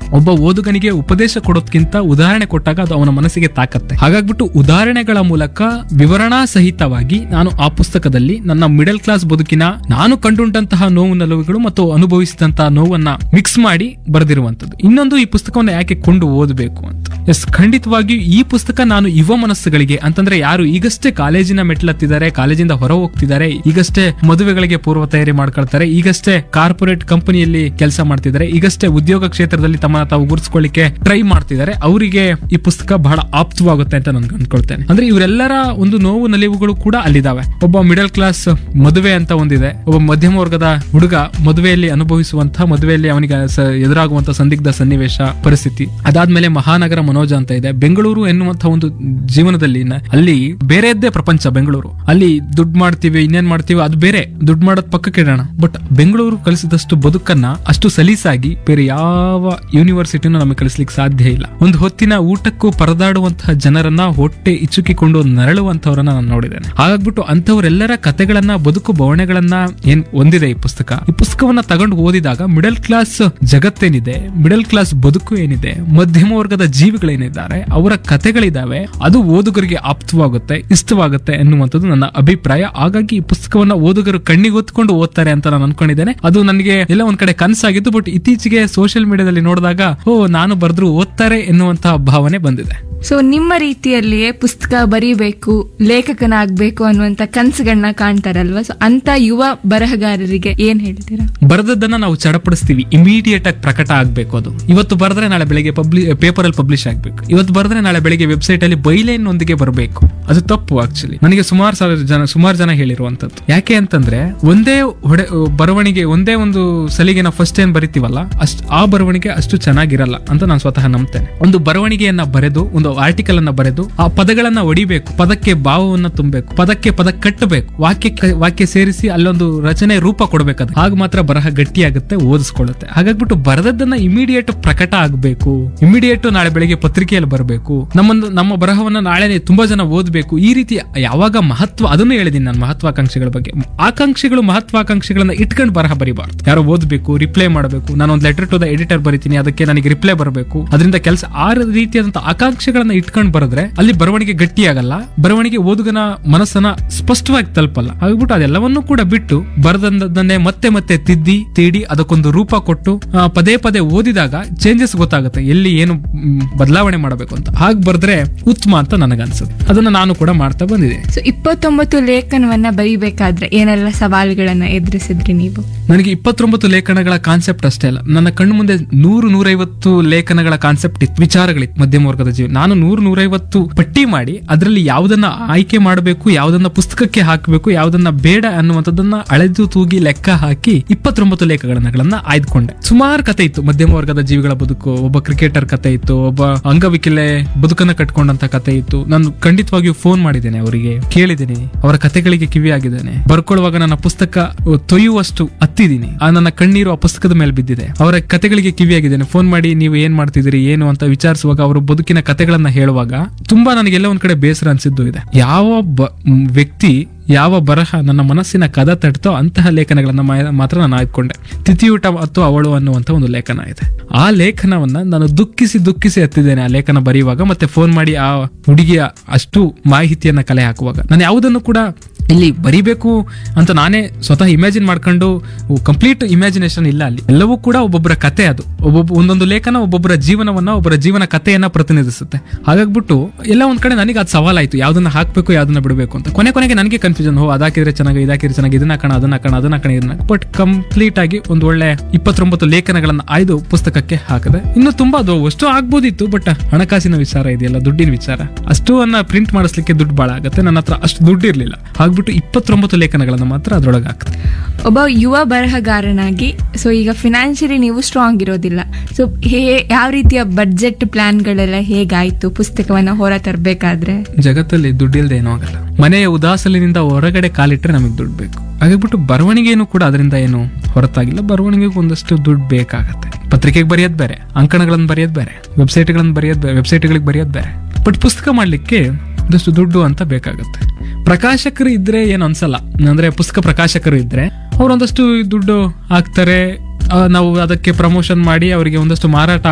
ಒಬ್ಬ ಓದುಗನಿಗೆ ಉಪದೇಶ ಕೊಡೋದ್ಕಿಂತ ಉದಾಹರಣೆ ಕೊಟ್ಟಾಗ ಅದು ಅವನ ಮನಸ್ಸಿಗೆ ತಾಕತ್ತೆ ಹಾಗಾಗ್ಬಿಟ್ಟು ಉದಾಹರಣೆಗಳ ಮೂಲಕ ವಿವರಣಾ ಸಹಿತವಾಗಿ ನಾನು ಆ ಪುಸ್ತಕದಲ್ಲಿ ನನ್ನ ಮಿಡಲ್ ಕ್ಲಾಸ್ ಬದುಕಿನ ನಾನು ಕಂಡುಂಟಂತಹ ನೋವು ನಲುವುಗಳು ಮತ್ತು ಅನುಭವಿಸಿದಂತಹ ನೋವನ್ನ ಮಿಕ್ಸ್ ಮಾಡಿ ಬರೆದಿರುವಂತದ್ದು ಇನ್ನೊಂದು ಈ ಪುಸ್ತಕವನ್ನು ಯಾಕೆ ಕೊಂಡು ಓದಬೇಕು ಅಂತ ಎಸ್ ಖಂಡಿತವಾಗಿಯೂ ಈ ಪುಸ್ತಕ ನಾನು ಯುವ ಮನಸ್ಸುಗಳಿಗೆ ಅಂತಂದ್ರೆ ಯಾರು ಈಗಷ್ಟೇ ಕಾಲೇಜಿನ ಮೆಟ್ಲತ್ತಿದ್ದಾರೆ ಕಾಲೇಜಿಂದ ಹೊರ ಹೋಗ್ತಿದ್ದಾರೆ ಈಗಷ್ಟೇ ಮದುವೆಗಳಿಗೆ ಪೂರ್ವ ತಯಾರಿ ಮಾಡ್ಕೊಳ್ತಾರೆ ಈಗಷ್ಟೇ ಕಾರ್ಪೊರೇಟ್ ಕಂಪನಿಯಲ್ಲಿ ಕೆಲಸ ಮಾಡ್ತಿದ್ದಾರೆ ಈಗಷ್ಟೇ ಉದ್ಯೋಗ ಕ್ಷೇತ್ರದಲ್ಲಿ ತಮ್ಮನ್ನ ತಾವು ಗುರುತಿಸ್ಕೊಳ್ಳಿಕ್ಕೆ ಟ್ರೈ ಮಾಡ್ತಿದ್ದಾರೆ ಅವರಿಗೆ ಈ ಪುಸ್ತಕ ಬಹಳ ಆಪ್ತವಾಗುತ್ತೆ ಅಂತ ನಾನು ಅಂದ್ಕೊಳ್ತೇನೆ ಅಂದ್ರೆ ಇವರೆಲ್ಲರ ಒಂದು ನೋವು ನಲಿವುಗಳು ಕೂಡ ಅಲ್ಲಿದ್ದಾವೆ ಒಬ್ಬ ಮಿಡಲ್ ಕ್ಲಾಸ್ ಮದುವೆ ಅಂತ ಒಂದಿದೆ ಒಬ್ಬ ಮಧ್ಯಮ ವರ್ಗದ ಹುಡುಗ ಮದುವೆಯಲ್ಲಿ ಅನುಭವಿಸುವಂತಹ ಮದುವೆಯಲ್ಲಿ ಅವನಿಗೆ ಸ- ಎದುರಾಗುವಂತಹ ಸಂದಿಗ್ಧ ಸನ್ನಿವೇಶ ಪರಿಸ್ಥಿತಿ ಅದಾದ್ಮೇಲೆ ಮಹಾನಗರ ಮನೋಜ ಅಂತ ಇದೆ ಬೆಂಗಳೂರು ಎನ್ನುವಂತಹ ಒಂದು ಜೀವನದಲ್ಲಿ ನ- ಅಲ್ಲಿ ಬೇರೆಯದ್ದೇ ಪ್ರಪಂಚ ಬೆಂಗಳೂರು ಅಲ್ಲಿ ದುಡ್ಡು ಮಾಡ್ತೀವಿ ಇನ್ನೇನ್ ಮಾಡ್ತೀವಿ ಅದು ಬೇರೆ ದುಡ್ಡು ಮಾಡೋದ್ ಪಕ್ಕಕ್ಕೆ ಇಡೋಣ ಬಟ್ ಬೆಂಗಳೂರು ಕಲಿಸಿದಷ್ಟು ಬದುಕನ್ನ ಅಷ್ಟು ಸಲೀಸಾಗಿ ಬೇರೆ ಯಾವ ಯೂನಿವರ್ಸಿಟಿನೂ ನಮಗೆ ಕಲಿಸ್ಲಿಕ್ಕೆ ಸಾಧ್ಯ ಇಲ್ಲ ಒಂದು ಹೊತ್ತಿನ ಊಟಕ್ಕೂ ಪರದಾಡುವಂತಹ ಜನರನ್ನ ಹೊಟ್ಟೆ ಇಚ್ಚುಕಿಕೊಂಡು ನರಳುವಂತವರನ್ನ ನಾನು ನೋಡಿದ್ದೇನೆ ಹಾಗಾಗ್ಬಿಟ್ಟು ಅಂತವರೆಲ್ಲರ ಕತೆಗಳನ್ನ ಬದುಕು ಬವಣೆಗಳನ್ನ ಏನ್ ಹೊಂದಿದೆ ಈ ಪುಸ್ತಕ ಈ ಪುಸ್ತಕವನ್ನ ತಗೊಂಡು ಓದಿದಾಗ ಮಿಡಲ್ ಕ್ಲಾಸ್ ಜಗತ್ತೇನಿದೆ ಮಿಡಲ್ ಕ್ಲಾಸ್ ಬದುಕು ಏನಿದೆ ಮಧ್ಯಮ ವರ್ಗದ ಜೀವಿಗಳೇನಿದ್ದಾರೆ ಅವರ ಕತೆಗಳಿದಾವೆ ಅದು ಓದುಗರಿಗೆ ಆಪ್ತವಾಗುತ್ತೆ ಇಷ್ಟವಾಗುತ್ತೆ ಎನ್ನುವಂಥದ್ದು ನನ್ನ ಅಭಿಪ್ರಾಯ ಹಾಗಾಗಿ ಈ ಪುಸ್ತಕವನ್ನ ಓದುಗರು ಕಣ್ಣಿಗೊತ್ಕೊಂಡು ಓದ್ತಾರೆ ಅಂತ ನಾನು ಅನ್ಕೊಂಡಿದ್ದೇನೆ ಅದು ನನಗೆ ಎಲ್ಲ ಒಂದ್ ಕಡೆ ಕನಸಾಗಿತ್ತು ಬಟ್ ಇತ್ತೀಚೆಗೆ ಸೋಷಿಯಲ್ ಮೀಡಿಯಾದಲ್ಲಿ ನೋಡಿದಾಗ ಓ ನಾನು ಬರೆದ್ರು ಓದ್ತಾರೆ ಎನ್ನುವಂತಹ ಭಾವನೆ ಬಂದಿದೆ ಸೊ ನಿಮ್ಮ ರೀತಿಯಲ್ಲಿಯೇ ಪುಸ್ತಕ ಬರೀಬೇಕು ಲೇಖಕನಾಗ್ಬೇಕು ಅನ್ನುವಂತ ಕನಸುಗಳನ್ನ ಕಾಣ್ತಾರಲ್ವಾ ಸೊ ಅಂತ ಯುವ ಬರಹಗಾರರಿಗೆ ಏನ್ ಹೇಳ್ತೀರಾ ಬರೆದದ್ದನ್ನ ನಾವು ಚಡಪಡಿಸ್ತೀವಿ ಇಮಿಡಿಯೇಟ್ ಆಗಿ ಪ್ರಕಟ ಆಗ್ಬೇಕು ಅದು ಇವತ್ತು ಬರೆದ್ರೆ ನಾಳೆ ಬೆಳಿಗ್ಗೆ ಪಬ್ಲಿ ಪೇಪರ್ ಅಲ್ಲಿ ಪಬ್ಲಿಷ್ ಆಗ್ಬೇಕು ಇವತ್ತು ಬರೆದ್ರೆ ನಾಳೆ ಬೆಳಿಗ್ಗೆ ವೆಬ್ಸೈಟ್ ಅಲ್ಲಿ ಬೈಲೈನ್ ಒಂದಿಗೆ ಬರಬೇಕು ಅದು ತಪ್ಪು ಆಕ್ಚುಲಿ ನನಗೆ ಸುಮಾರು ಸಾವಿರ ಜನ ಸುಮಾರು ಜನ ಹೇಳಿರುವಂತದ್ದು ಯಾಕೆ ಅಂತಂದ್ರೆ ಒಂದೇ ಹೊಡೆ ಬರವಣಿಗೆ ಒಂದೇ ಒಂದು ಸಲಿಗೆ ನಾವು ಫಸ್ಟ್ ಏನ್ ಬರಿತೀವಲ್ಲ ಅಷ್ಟು ಆ ಬರವಣಿಗೆ ಅಷ್ಟು ಚೆನ್ನಾಗಿರಲ್ಲ ಅಂತ ನಾನು ಸ್ವತಃ ನಂಬ್ತೇನೆ ಒಂದು ಬರವಣಿಗೆಯನ್ನ ಬರೆದು ಒಂದು ಆರ್ಟಿಕಲ್ ಅನ್ನ ಬರೆದು ಆ ಪದಗಳನ್ನ ಹೊಡಿಬೇಕು ಪದಕ್ಕೆ ಭಾವವನ್ನ ತುಂಬಬೇಕು ಪದಕ್ಕೆ ಪದ ಕಟ್ಟಬೇಕು ವಾಕ್ಯ ವಾಕ್ಯ ಸೇರಿಸಿ ಅಲ್ಲೊಂದು ರಚನೆ ರೂಪ ಕೊಡಬೇಕದು ಆಗ ಮಾತ್ರ ಬರಹ ಗಟ್ಟಿಯಾಗುತ್ತೆ ಓದಿಸ್ಕೊಳ್ಳುತ್ತೆ ಹಾಗಾಗ್ಬಿಟ್ಟು ಬರೆದದ್ದನ್ನ ಇಮಿಡಿಯೇಟ್ ಪ್ರಕಟ ಆಗಬೇಕು ಇಮಿಡಿಯೇಟ್ ನಾಳೆ ಬೆಳಿಗ್ಗೆ ಪತ್ರಿಕೆಯಲ್ಲಿ ಬರಬೇಕು ನಮ್ಮೊಂದು ನಮ್ಮ ಬರಹವನ್ನ ನಾಳೆ ತುಂಬಾ ಜನ ಓದಬೇಕು ಈ ರೀತಿ ಯಾವಾಗ ಮಹತ್ವ ಅದನ್ನು ಹೇಳಿದೀನಿ ನಾನು ಮಹತ್ವಾಕಾಂಕ್ಷೆಗಳ ಬಗ್ಗೆ ಆಕಾಂಕ್ಷೆಗಳು ಮಹತ್ವಾಕಾಂಕ್ಷೆಗಳನ್ನ ಇಟ್ಕೊಂಡು ಬರಹ ಬರಿಬಾರ್ದು ಯಾರೋ ಓದಬೇಕು ರಿಪ್ಲೈ ಮಾಡಬೇಕು ನಾನು ಒಂದು ಲೆಟರ್ ಟು ದ ಎಡಿಟರ್ ಬರಿತೀನಿ ಅದಕ್ಕೆ ನನಗೆ ರಿಪ್ಲೈ ಬರಬೇಕು ಅದರಿಂದ ಕೆಲಸ ಆ ರೀತಿಯಾದಂತಹ ಆಕಾಂಕ್ಷೆಗಳನ್ನ ಇಟ್ಕೊಂಡು ಬರೆದ್ರೆ ಅಲ್ಲಿ ಬರವಣಿಗೆ ಗಟ್ಟಿಯಾಗಲ್ಲ ಬರವಣಿಗೆ ಓದುಗನ ಮನಸ್ಸನ್ನ ಸ್ಪಷ್ಟವಾಗಿ ತಲುಪಲ್ಲ ಆಗ್ಬಿಟ್ಟು ಅದೆಲ್ಲವನ್ನೂ ಕೂಡ ಬಿಟ್ಟು ಬರೆದನ್ನೇ ಮತ್ತೆ ಮತ್ತೆ ತಿದ್ದಿ ತೀಡಿ ಅದಕ್ಕೊಂದು ರೂಪ ಕೊಟ್ಟು ಆ, ಪದೇ ಪದೇ ಓದಿದಾಗ ಚೇಂಜಸ್ ಗೊತ್ತಾಗುತ್ತೆ ಎಲ್ಲಿ ಏನು ಮ್, ಬದಲಾವಣೆ ಮಾಡಬೇಕು ಅಂತ ಹಾಗೆ ಬರೆದ್ರೆ ಉತ್ತಮ ಅಂತ ನನಗನ್ಸುತ್ತೆ ಅದನ್ನ ನಾನು ಕೂಡ ಮಾಡ್ತಾ ಬಂದಿದೆ ಸೊ ಇಪ್ಪತ್ತೊಂಬತ್ತು ಲೇಖನವನ್ನ ಬರೀಬೇಕಾದ್ರೆ ಏನೆಲ್ಲ ಸವಾಲುಗಳನ್ನ ಎದುರಿಸಿದ್ರಿ ನೀವು ನನಗೆ ಇಪ್ಪತ್ತೊಂಬತ್ತು ಲೇಖನಗಳ ಕಾನ್ಸೆಪ್ಟ್ ಅಷ್ಟೇ ಅಲ್ಲ ನನ್ನ ಕಣ್ಣು ಮುಂದೆ ನೂರು ನೂರೈವತ್ತು ಲೇಖನಗಳ ಕಾನ್ಸೆಪ್ಟ್ ಇತ್ತು ವಿಚಾರಗಳಿತ್ತು ಮಧ್ಯಮ ವರ್ಗದ ಜೀವ ನಾನು ನೂರು ನೂರೈವತ್ತು ಪಟ್ಟಿ ಮಾಡಿ ಅದರಲ್ಲಿ ಯಾವುದನ್ನ ಆಯ್ಕೆ ಮಾಡಬೇಕು ಯಾವುದನ್ನ ಪುಸ್ತಕಕ್ಕೆ ಹಾಕಬೇಕು ಯಾವುದನ್ನ ಬೇಡ ಅನ್ನುವಂಥದ್ದನ್ನ ಅಳೆದು ತೂಗಿ ಲೆಕ್ಕ ಹಾಕಿ ಇಪ್ಪತ್ತೊಂಬತ್ತು ಲೇಖನಗಳನ್ನ ಆಯ್ದುಕೊಂಡೆ ಸುಮಾರು ಕತೆ ಇತ್ತು ಮಧ್ಯಮ ವರ್ಗದ ಜೀವಿಗಳ ಬದುಕು ಒಬ್ಬ ಕ್ರಿಕೆಟರ್ ಕತೆ ಇತ್ತು ಒಬ್ಬ ಅಂಗವಿಕಲೆ ಬದುಕನ್ನ ಕಟ್ಕೊಂಡಂತ ಕತೆ ಇತ್ತು ನಾನು ಖಂಡಿತವಾಗಿಯೂ ಫೋನ್ ಮಾಡಿದ್ದೇನೆ ಅವರಿಗೆ ಕೇಳಿದ್ದೀನಿ ಅವರ ಕತೆಗಳಿಗೆ ಕಿವಿಯಾಗಿದ್ದೇನೆ ಬರ್ಕೊಳ್ಳುವಾಗ ನನ್ನ ಪುಸ್ತಕ ತೊಯ್ಯುವಷ್ಟು ಹತ್ತಿದ್ದೀನಿ ಆ ನನ್ನ ಕಣ್ಣೀರು ಆ ಪುಸ್ತಕದ ಮೇಲೆ ಬಿದ್ದಿದೆ ಅವರ ಕತೆಗಳಿಗೆ ಕಿವಿಯಾಗಿದ್ದೇನೆ ಫೋನ್ ಮಾಡಿ ನೀವು ಏನ್ ಮಾಡ್ತಿದ್ದೀರಿ ಏನು ಅಂತ ವಿಚಾರಿಸುವಾಗ ಅವರು ಬದುಕಿನ ಕತೆಗಳನ್ನ ಹೇಳುವಾಗ ತುಂಬಾ ನನಗೆಲ್ಲ ಒಂದ್ ಕಡೆ ಬೇಸರ ಅನ್ಸಿದ್ದು ಇದೆ ಯಾವ ಬ- ಮ್, ವ್ಯಕ್ತಿ ಯಾವ ಬರಹ ನನ್ನ ಮನಸ್ಸಿನ ಕದ ತಟ್ತೋ ಅಂತಹ ಲೇಖನಗಳನ್ನ ಮಾ- ಮಾತ್ರ ನಾನು ಆಯ್ಕೊಂಡೆ ತಿಥಿಯೂಟ ಮತ್ತು ಅವಳು ಅನ್ನುವಂತ ಒಂದು ಲೇಖನ ಇದೆ ಆ ಲೇಖನವನ್ನ ನಾನು ದುಃಖಿಸಿ ದುಃಖಿಸಿ ಹತ್ತಿದ್ದೇನೆ ಆ ಲೇಖನ ಬರೆಯುವಾಗ ಮತ್ತೆ ಫೋನ್ ಮಾಡಿ ಆ ಹುಡುಗಿಯ ಅಷ್ಟು ಮಾಹಿತಿಯನ್ನ ಕಲೆ ಹಾಕುವಾಗ ನಾನು ಯಾವುದನ್ನು ಕೂಡ ಇಲ್ಲಿ ಬರಿಬೇಕು ಅಂತ ನಾನೇ ಸ್ವತಃ ಇಮ್ಯಾಜಿನ್ ಮಾಡ್ಕೊಂಡು ಕಂಪ್ಲೀಟ್ ಇಮ್ಯಾಜಿನೇಷನ್ ಇಲ್ಲ ಅಲ್ಲಿ ಎಲ್ಲವೂ ಕೂಡ ಒಬ್ಬೊಬ್ಬರ ಕತೆ ಅದು ಒಬ್ಬೊಬ್ಬ ಒಂದೊಂದು ಲೇಖನ ಒಬ್ಬೊಬ್ಬರ ಜೀವನವನ್ನ ಒಬ್ಬರ ಜೀವನ ಕಥೆಯನ್ನ ಪ್ರತಿನಿಧಿಸುತ್ತೆ ಹಾಗಾಗ್ಬಿಟ್ಟು ಎಲ್ಲ ಒಂದ್ ಕಡೆ ನನಗೆ ಅದು ಸವಾಲಾಯ್ತು ಯಾವ್ದನ್ನ ಹಾಕ್ಬೇಕು ಯಾವ್ದನ್ನ ಬಿಡಬೇಕು ಅಂತ ಕೊನೆ ಕೊನೆಗೆ ನನಗೆ ಕನ್ಫ್ಯೂಷನ್ ಹೋ ಅದಾಕಿದ್ರೆ ಚೆನ್ನಾಗಿ ಇದಾಕಿದ್ರೆ ಚೆನ್ನಾಗಿ ಇದನ್ನ ಹಾಕೋಣ ಅದನ್ನ ಹಾಕೋಣ ಅದನ್ನ ಹಾಕೋಣ ಇದನ್ನ ಬಟ್ ಕಂಪ್ಲೀಟ್ ಆಗಿ ಒಂದು ಒಳ್ಳೆ ಇಪ್ಪತ್ತೊಂಬತ್ತು ಲೇಖನಗಳನ್ನ ಆಯ್ದು ಪುಸ್ತಕಕ್ಕೆ ಹಾಕಿದೆ ಇನ್ನು ತುಂಬಾ ಅದು ಅಷ್ಟು ಆಗ್ಬೋದಿತ್ತು ಬಟ್ ಹಣಕಾಸಿನ ವಿಚಾರ ಇದೆಯಲ್ಲ ದುಡ್ಡಿನ ವಿಚಾರ ಅಷ್ಟು ಅನ್ನ ಪ್ರಿಂಟ್ ಮಾಡಿಸ್ಲಿಕ್ಕೆ ದುಡ್ಡು ಭಾಳ ಆಗುತ್ತೆ ನನ್ನ ಹತ್ರ ಅಷ್ಟು ದುಡ್ಡು ಇರಲಿಲ್ಲ ಹಾಗ್ಬಿಟ್ಟು ಇಪ್ಪತ್ತೊಂಬತ್ತು ಲೇಖನಗಳನ್ನ ಮಾತ್ರ ಅದ್ರೊಳಗೆ ಹಾಕ್ತೆ ಒಬ್ಬ ಯುವ ಬರಹಗಾರನಾಗಿ ಸೊ ಈಗ ಫಿನಾನ್ಷಿಯಲಿ ನೀವು ಸ್ಟ್ರಾಂಗ್ ಇರೋದಿಲ್ಲ ಸೊ ಹೇ ಯಾವ ರೀತಿಯ ಬಡ್ಜೆಟ್ ಪ್ಲಾನ್ಗಳೆಲ್ಲ ಹೇಗಾಯ್ತು ಪುಸ್ತಕವನ್ನ ಹೊರ ತರಬೇಕಾದ್ರೆ ಜಗತ್ತಲ್ಲಿ ದುಡ್ಡಿಲ್ದೆ ಏನೂ ಆಗಲ್ಲ ಮನೆಯ ಉದಾಸಲಿನಿಂದ ಹೊರಗಡೆ ಕಾಲಿಟ್ರೆ ನಮಗೆ ದುಡ್ಡು ಬೇಕು ಹಾಗಾಗ್ಬಿಟ್ಟು ಬರವಣಿಗೆನೂ ಕೂಡ ಅದರಿಂದ ಏನು ಹೊರತಾಗಿಲ್ಲ ಬರವಣಿಗೆಗೂ ಒಂದಷ್ಟು ದುಡ್ಡು ಬೇಕಾಗತ್ತೆ ಪತ್ರಿಕೆಗೆ ಬರೆಯೋದು ಬೇರೆ ಅಂಕಣಗಳನ್ನು ಬರೆಯೋದು ಬೇರೆ ವೆಬ್ಸೈಟ್ಗಳನ್ನು ಬರೆಯೋದು ಬೇರೆ ವೆಬ್ಸೈಟ್ಗಳಿಗೆ ಬರೆಯೋದು ಬೇರೆ ಬಟ್ ಪುಸ್ತಕ ಮಾಡಲಿಕ್ಕೆ ಒಂದಷ್ಟು ದುಡ್ಡು ಅಂತ ಬೇಕಾಗುತ್ತೆ ಪ್ರಕಾಶಕರು ಇದ್ರೆ ಏನು ಅನ್ಸಲ್ಲ ಅಂದ್ರೆ ಪುಸ್ತಕ ಪ್ರಕಾಶಕರು ಇದ್ರೆ ಅವ್ರು ಒಂದಷ್ಟು ದುಡ್ಡು ಹಾಕ್ತಾರೆ ಆ, ನಾವು ಅದಕ್ಕೆ ಪ್ರಮೋಷನ್ ಮಾಡಿ ಅವರಿಗೆ ಒಂದಷ್ಟು ಮಾರಾಟ